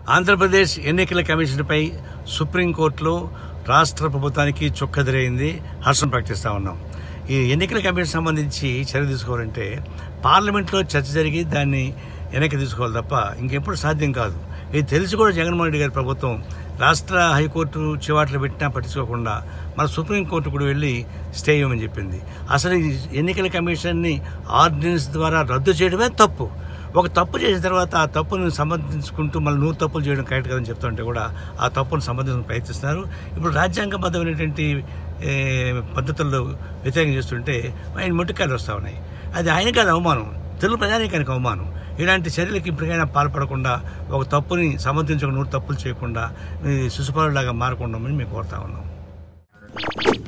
ఆంధ్రప్రదేశ్ ఎన్నికల కమిషన్పై సుప్రీంకోర్టులో రాష్ట్ర ప్రభుత్వానికి చుక్కదిరైంది హర్షం ప్రకటిస్తా ఉన్నాం ఈ ఎన్నికల కమిషన్ సంబంధించి చర్య తీసుకోవాలంటే పార్లమెంట్లో చర్చ జరిగి దాన్ని వెనక్కి తీసుకోవాలి తప్ప ఇంకెప్పుడు సాధ్యం కాదు ఇది తెలిసి కూడా జగన్మోహన్ రెడ్డి గారి ప్రభుత్వం రాష్ట్ర హైకోర్టు చివాట్లు పెట్టినా పట్టించుకోకుండా మన సుప్రీంకోర్టు కూడా వెళ్ళి స్టే ఇవ్వమని చెప్పింది అసలు ఈ ఎన్నికల కమిషన్ని ఆర్డినెన్స్ ద్వారా రద్దు చేయడమే తప్పు ఒక తప్పు చేసిన తర్వాత ఆ తప్పును సమర్థించుకుంటూ మళ్ళీ నూరు తప్పులు చేయడం కరెక్ట్ కదని చెప్తుంటే కూడా ఆ తప్పును సమర్థించడానికి ప్రయత్నిస్తున్నారు ఇప్పుడు రాజ్యాంగబద్ధమైనటువంటి ఏ, పద్ధతుల్లో వ్యతిరేకం చేస్తుంటే ఆయన ముట్టుకాయలు వస్తూ ఉన్నాయి అది ఆయన కాదు అవమానం తెలుగు ప్రజానీకానికి అవమానం ఇలాంటి చర్యలకు ఇప్పటికైనా పాల్పడకుండా ఒక తప్పుని సమర్థించకుండా నూరు తప్పులు చేయకుండా ఈ శిశుపాలులాగా మారకుండా మేము కోరుతా ఉన్నాం